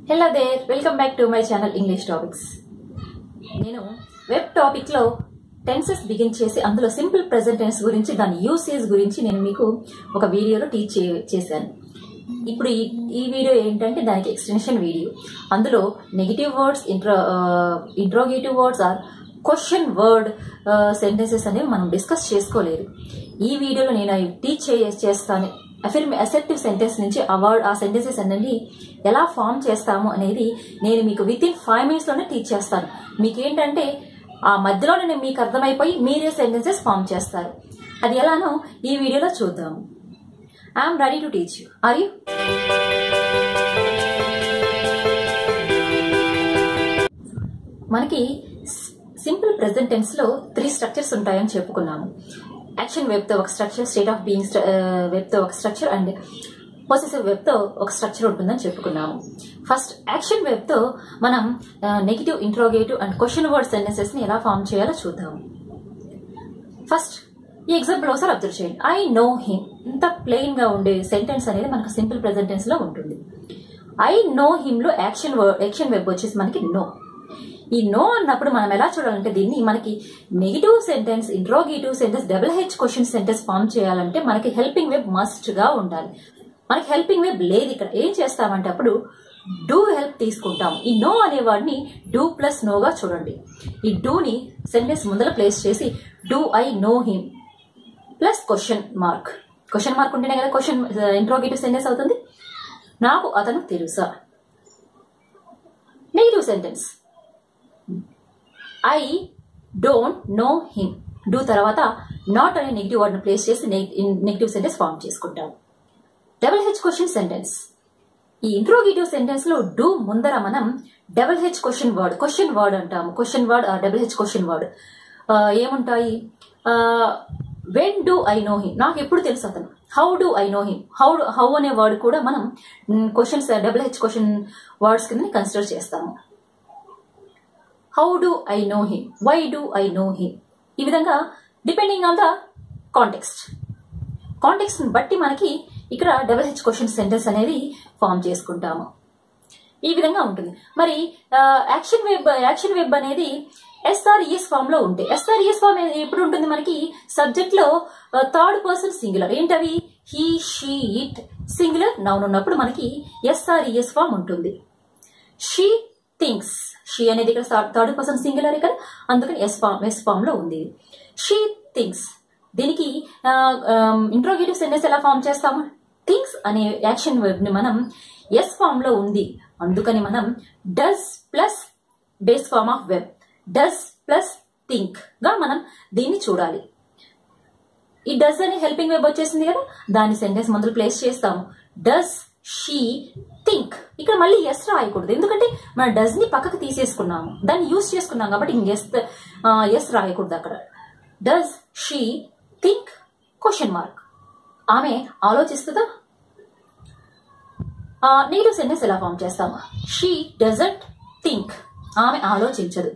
Hello there welcome back to my channel English topics నేను verb టాపిక్లో tenses begin చేసి అందులో సింపుల్ ప్రెజెంట్ టెన్స్ గురించి దాని యూసేజ్ గురించి నేను మీకు ఒక వీడియోలో టీచ్ చే- చేశాను ఇప్పుడు ఈ ఈ వీడియో ఏంటంటే దానికి ఎక్స్టెన్షన్ వీడియో అందులో negative words intro interrogative words or question word sentences అనేవి మనం డిస్కస్ చేసుకోలేదు ఈ వీడియోలో నేను అవి టీచ్ చేస్తాను అఫిర్మ్ అసెప్టివ్ సెంటెన్స్ నుంచి ఆ వర్డ్ ఆ సెంటెన్సెస్ అనేది ఎలా ఫామ్ చేస్తాము అనేది నేను మీకు విత్ ఇన్ ఫైవ్ మినిట్స్లోనే టీచ్ చేస్తాను మీకు ఏంటంటే ఆ మధ్యలోనే నేను మీకు అర్థమైపోయి మీరే సెంటెన్సెస్ ఫామ్ చేస్తారు అది ఎలానో ఈ వీడియోలో చూద్దాము I'm ready to teach you are you మనకి సింపుల్ ప్రెసెంట్ టెన్స్ లో త్రీ స్ట్రక్చర్స్ ఉంటాయని చెప్పుకున్నాము యాక్షన్ వెబ్ తో ఒక structure state of being verb తో ఒక స్ట్రక్చర్ అండ్ పొసెసివ్ వెబ్ తో ఒక స్ట్రక్చర్ ఉంటుందని చెప్పుకున్నాము ఫస్ట్ యాక్షన్ వెబ్ తో మనం negative interrogative and question word sentences ని ఎలా ఫామ్ చేయాలో చూద్దాము ఫస్ట్ ఈ ఎగ్జాంపుల్ ఒకసారి అబ్జర్వ్ చేయండి ఐ నో హిమ్ ఇంత ప్లెయిన్ గా ఉండే సెంటెన్స్ అనేది మనకు సింపుల్ ప్రెసెంట్ టెన్స్ లో ఉంటుంది ఐ నో హిమ్ లో యాక్షన్ వర్డ్ యాక్షన్ వెబ్ వచ్చేసి మనకి నో ఈ నో అన్నప్పుడు మనం ఎలా చూడాలంటే దీన్ని మనకి negative sentence interrogative sentence double H question sentence form చేయాలంటే మనకి హెల్పింగ్ వెబ్ మస్ట్ గా ఉండాలి మనకి హెల్పింగ్ వెబ్ లేదు ఇక్కడ ఏం చేస్తామంటే అప్పుడు డూ హెల్ప్ తీసుకుంటాం ఈ నో అనే వాడిని డూ ప్లస్ నోగా చూడండి ఈ డూని సెంటెన్స్ ముందర ప్లేస్ చేసి do I know him plus question mark question mark ఉంటేనే కదా క్వశ్చన్ ఇంట్రోగేటివ్ సెంటెన్స్ అవుతుంది నాకు అతను తెలుసా negative sentence I don't know him do తర్వాత నాట్ అనే నెగిటివ్ వర్డ్ ప్లేస్ చేసి నెగిటివ్ సెంటెన్స్ ఫామ్ చేసుకుంటాం డబుల్ హెచ్ క్వశ్చన్ సెంటెన్స్ ఈ ఇంట్రోగేటివ్ సెంటెన్స్ లో డూ ముందర మనం double H question word question word అంటాము question word double H question word ఏముంటాయి when do I know him నాకు ఎప్పుడు తెలుసు అతను how do I know him how how అనే వర్డ్ కూడా మనం questions double H question words కింద కన్సిడర్ చేస్తాము how do I know him why do I know him ఈ విధంగా depending on the context context బట్టి మనకి ఇక్కడ డబుల్ హెచ్ క్వశ్చన్ సెంటెన్స్ అనేది ఫామ్ చేసుకుంటాము ఈ విధంగా ఉంటుంది మరి యాక్షన్ వెబ్ యాక్షన్ వెబ్ అనేది ఎస్ఆర్ఈఎస్ ఫామ్ లో ఉంటాయి ఎస్ఆర్ఈఎస్ ఫామ్ ఎప్పుడు ఉంటుంది మనకి సబ్జెక్ట్ లో థర్డ్ పర్సన్ సింగులర్ ఏంటవి he she it singular noun ఉన్నప్పుడు మనకి ఎస్ఆర్ఈఎస్ ఫామ్ ఉంటుంది షీ థింగ్స్ షీ అనేది ఇక్కడ థర్డ్ పర్సన్ సింగులర్ ఇక్కడ అందుకని ఎస్ ఫామ్ ఎస్ ఫామ్ లో ఉంది షీ థింగ్స్ దీనికి ఇంట్రోగేటివ్ సెంటెన్స్ ఎలా ఫామ్ చేస్తాము థింగ్స్ అనే యాక్షన్ వెబ్ ని మనం ఎస్ ఫామ్ లో ఉంది అందుకని మనం does plus base form of verb does plus think గా మనం దీన్ని చూడాలి ఈ డస్ అనే హెల్పింగ్ వెబ్ వచ్చేసింది కదా దాని సెంటెన్స్ ముందు ప్లేస్ చేస్తాము డస్ షీ థింక్ ఇక్కడ మళ్ళీ ఎస్ రాయకూడదు ఎందుకంటే మన డస్ ని పక్కకు తీసేసుకున్నాము దాన్ని యూస్ చేసుకున్నాం కాబట్టి ఇంక ఎస్ ఎస్ రాయకూడదు అక్కడ does she think question mark ఆమె ఆలోచిస్తుందా నెగిటివ్ సెంటెన్స్ ఎలా ఫామ్ చేస్తాము షీ డజంట్ థింక్ ఆమె ఆలోచించదు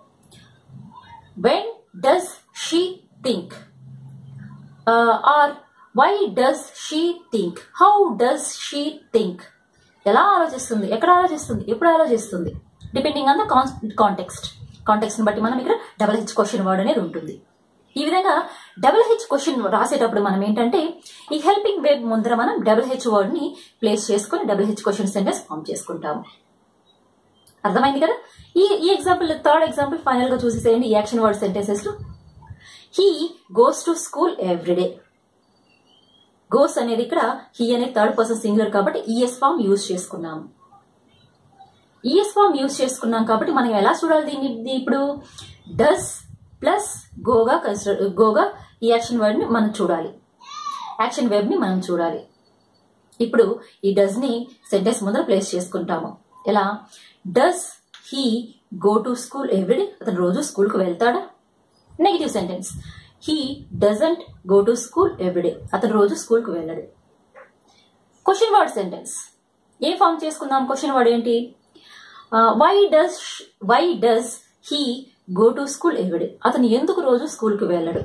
when does she think or why does she think how does she think ఎలా ఆలోచిస్తుంది ఎక్కడ ఆలోచిస్తుంది ఎప్పుడు ఆలోచిస్తుంది depending on the context context బట్టి మనం ఇక్కడ డబల్ హెచ్ క్వశ్చన్ వర్డ్ అనేది ఉంటుంది ఈ విధంగా డబుల్ హెచ్ క్వశ్చన్ రాసేటప్పుడు మనం ఏంటంటే ఈ హెల్పింగ్ వెబ్ ముందర మనం డబుల్ హెచ్ వర్డ్ ని ప్లేస్ చేసుకుని double H question sentence form చేసుకుంటాము అర్థమైంది కదా ఈ ఈ ఎగ్జాంపుల్ థర్డ్ ఎగ్జాంపుల్ ఫైనల్ గా చూసేసేయండి ఈ యాక్షన్ వర్డ్ సెంటెన్సెస్ లో he goes to school everyday goes అనేది ఇక్కడ హీ అనేది థర్డ్ పర్సన్ సింగులర్ కాబట్టి ఈఎస్ ఫామ్ యూజ్ చేసుకున్నాము ఈఎస్ ఫామ్ యూజ్ చేసుకున్నాం కాబట్టి మనం ఎలా చూడాలి దీన్ని ఇప్పుడు డస్ ప్లస్ గోగా కన్సిడర్ గోగా ఈ యాక్షన్ వర్డ్ ని మనం చూడాలి యాక్షన్ వెబ్ ని మనం చూడాలి ఇప్పుడు ఈ డస్ ని సెంటెన్స్ ముందర ప్లేస్ చేసుకుంటాము ఎలా does he go to school everyday అతను రోజు స్కూల్ కు వెళ్తాడా negative sentence he doesn't go to school everyday అతను రోజు స్కూల్ కు వెళ్ళడు క్వశ్చన్ వర్డ్ సెంటెన్స్ ఏ ఫామ్ చేసుకుందాం క్వశ్చన్ వర్డ్ ఏంటి why does why does he go to school everyday అతను ఎందుకు రోజు స్కూల్కి వెళ్ళడు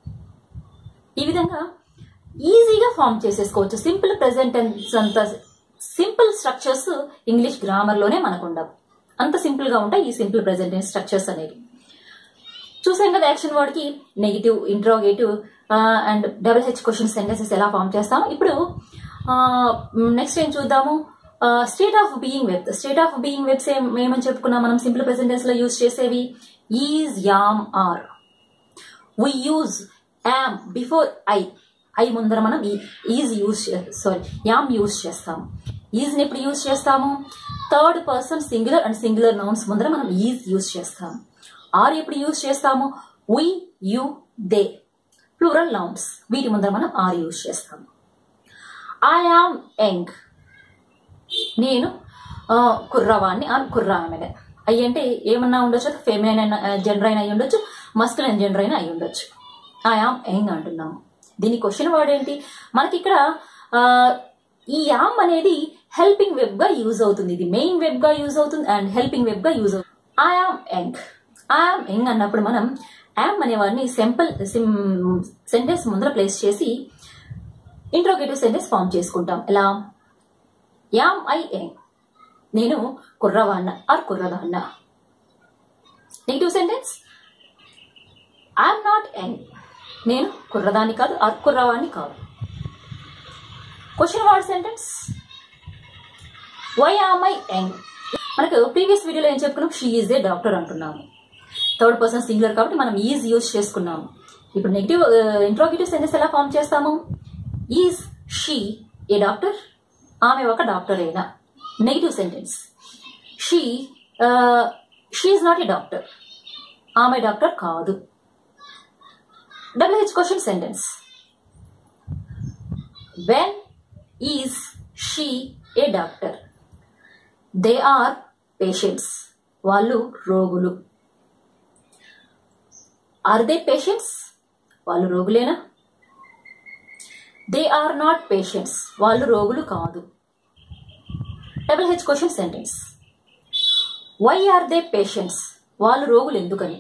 ఈ విధంగా ఈజీగా ఫామ్ చేసేసుకోవచ్చు సింపుల్ ప్రెసెంట్ టెన్స్ అంతా సింపుల్ స్ట్రక్చర్స్ ఇంగ్లీష్ గ్రామర్లోనే మనకు ఉండవు అంత సింపుల్ గా ఉంటాయి ఈ సింపుల్ ప్రెసెంట్ స్ట్రక్చర్స్ అనేవి చూసాం కదా యాక్షన్ వర్డ్ కి negative interrogative and double H question sentences ఎలా ఫామ్ చేస్తాం ఇప్పుడు నెక్స్ట్ ఏం చూద్దాము state of being verb state of being verbs ఏమని చెప్పుకున్నాం మనం సింపుల్ ప్రెసెంటెన్స్ లో యూజ్ చేసేవి is am are we use am before I I ముందర మనం is use sorry am use చేస్తాము ఈజ్ ని ఎప్పుడు యూజ్ చేస్తాము third person singular and singular nouns ముందర మనం ఈజ్ యూజ్ చేస్తాము ఆర్ ఎప్పుడు యూజ్ చేస్తాము we you they plural nouns వీటి ముందర మనం ఆర్ యూజ్ చేస్తాము ఐ ఆమ్ యంగ్ నేను ఆ, కుర్రవాణ్ణి ఆర్ కుర్రా ఆమె అయ్యి అంటే ఏమన్నా ఉండొచ్చు ఫెమినైన్ జెండర్ అయినా అయి ఉండొచ్చు మస్కులైన్ జెండర్ అయినా అయి ఉండొచ్చు ఐ ఆమ్ యంగ్ అంటున్నాము దీని క్వశ్చన్ వర్డ్ ఏంటి మనకి ఇక్కడ ఆ, ఈ యామ్ అనేది హెల్పింగ్ వెబ్ గా యూజ్ అవుతుంది ఇది మెయిన్ వెబ్ గా యూజ్ అవుతుంది అండ్ హెల్పింగ్ వెబ్ గా యూజ్ అవుతుంది I am young I am young అన్నప్పుడు మనం యామ్ అనేవాడిని సింపుల్ సెంటెన్స్ ముందర ప్లేస్ చేసి ఇంట్రోగేటివ్ సెంటెన్స్ ఫామ్ చేసుకుంటాం ఎలా యామ్ ఐ యంగ్ నేను కుర్రవాన్న ఆర్ కుర్రదాన్న negative sentence I'm not young నేను కుర్రదాన్ని కాదు ఆర్ కుర్రవాణ్ణి కాదు question word sentence why am I young మనకు ప్రీవియస్ వీడియోలో ఏం చెప్పుకున్నాం షీ ఈజ్ ఏ డాక్టర్ అంటున్నాము థర్డ్ పర్సన్ సింగులర్ కాబట్టి మనం ఈజ్ యూజ్ చేసుకున్నాము ఇప్పుడు నెగిటివ్ ఇంట్రోగేటివ్ సెంటెన్స్ ఎలా ఫామ్ చేస్తాము ఈజ్ షీ ఏ డాక్టర్ ఆమె ఒక డాక్టర్ అయినా negative sentence she she is not a doctor ఆమె డాక్టర్ కాదు WH question sentence when is she a doctor they are patients వాళ్ళు రోగులు ఆర్ దే పేషెంట్స్ వాళ్ళు రోగులేనా దే ఆర్ నాట్ పేషెంట్స్ వాళ్ళు రోగులు కాదు double H question sentence why are they patients వాళ్ళు రోగులు ఎందుకని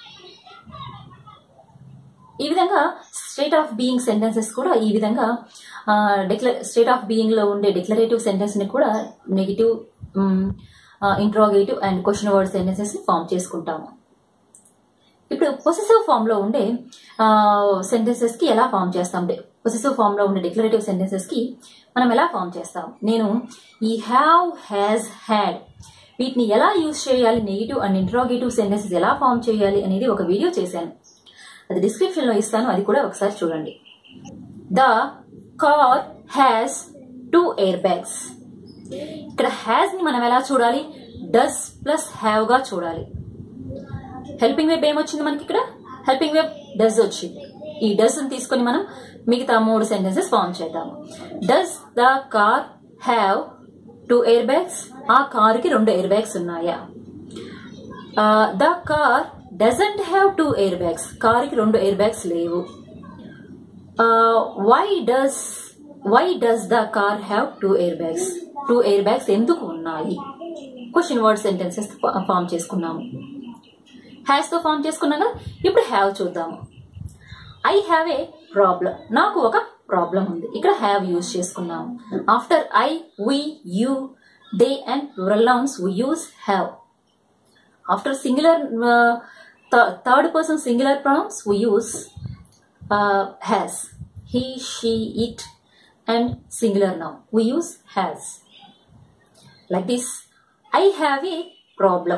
ఈ విధంగా స్టేట్ ఆఫ్ బీయింగ్ సెంటెన్సెస్ కూడా ఈ విధంగా డిక్లర్ స్టేట్ ఆఫ్ బీయింగ్ లో ఉండే డిక్లరేటివ్ సెంటెన్స్ ని కూడా negative interrogative and question word sentences ని ఫామ్ చేసుకుంటాము ఇప్పుడు పొసెసివ్ ఫామ్ లో ఉండే సెంటెన్సెస్ కి ఎలా ఫామ్ చేస్తాం పొసెసివ్ ఫామ్ లో ఉండే డిక్లరేటివ్ సెంటెన్సెస్ కి మనం ఎలా ఫామ్ చేస్తాం నేను ఈ హ్యావ్ హ్యాజ్ హ్యాడ్ వీటిని ఎలా యూజ్ చేయాలి నెగిటివ్ అండ్ ఇంట్రాగేటివ్ సెంటెన్సెస్ ఎలా ఫామ్ చేయాలి అనేది ఒక వీడియో చేశాను అది డిస్క్రిప్షన్ లో ఇస్తాను అది కూడా ఒకసారి చూడండి the car has two air bags ఇక్కడ హ్యాస్ ని మనం ఎలా చూడాలి డస్ ప్లస్ హ్యావ్ గా చూడాలి హెల్పింగ్ వెబ్ ఏమొచ్చింది మనకి ఇక్కడ హెల్పింగ్ వెబ్ డస్ వచ్చింది ఈ డస్ తీసుకొని మనం మిగతా మూడు సెంటెన్సెస్ ఫామ్ చేద్దాము does the car have two air bags ఆ కార్ కి రెండు ఎయిర్ బ్యాగ్స్ ఉన్నాయా the car doesn't have two air bags car కి రెండు ఎయిర్ బ్యాగ్స్ లేవు why does why does the car have two air bags two air bags ఎందుకు ఉన్నాయి question word sentences form చేసుకున్నాము హ్యాస్ తో ఫామ్ చేసుకున్నాం కదా ఇప్పుడు హ్యావ్ చూద్దాము ఐ హ్యావ్ ఏ ప్రాబ్లం నాకు ఒక ప్రాబ్లం ఉంది ఇక్కడ హ్యావ్ యూజ్ చేసుకున్నాము after I we you they and plural nouns we use have after singular third person singular pronouns we use has he she it and singular noun we use has like this I have a problem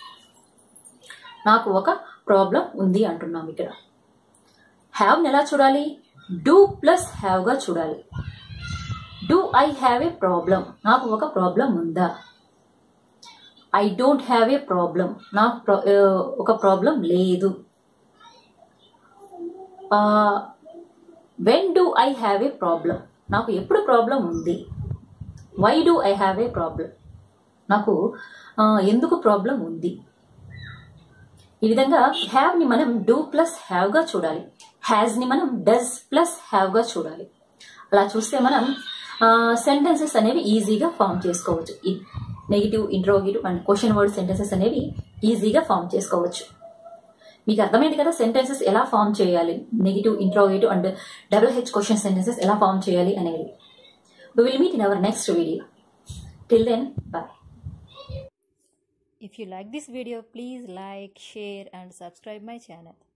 నాకు ఒక problem ఉంది అంటున్నాం ఇక్కడ have ఎలా చూడాలి do plus have గా చూడాలి do I have a problem నాకు ఒక ప్రాబ్లం ఉందా I don't have a problem నాకు ప్ర- ఆ, ఒక ప్రాబ్లం లేదు when do I have a problem నాకు ఎప్పుడు ప్రాబ్లం ఉంది why do I have a problem నాకు ఆ, ఎందుకు ప్రాబ్లం ఉంది ఈ విధంగా హ్యావ్ ని మనం డూ ప్లస్ హ్యావ్ గా చూడాలి హ్యాజ్ ని మనం డస్ ప్లస్ హ్యావ్ గా చూడాలి అలా చూస్తే మనం సెంటెన్సెస్ అనేవి ఈజీగా ఫామ్ చేసుకోవచ్చు negative interrogative and question word sentences అనేవి ఈజీగా ఫామ్ చేసుకోవచ్చు మీకు అర్థమైంది కదా సెంటెన్సెస్ ఎలా ఫామ్ చేయాలి negative interrogative and double H question sentences ఎలా ఫామ్ చేయాలి అనేది we will meet in our next video till then bye If you like this video, please like, share, and subscribe my channel.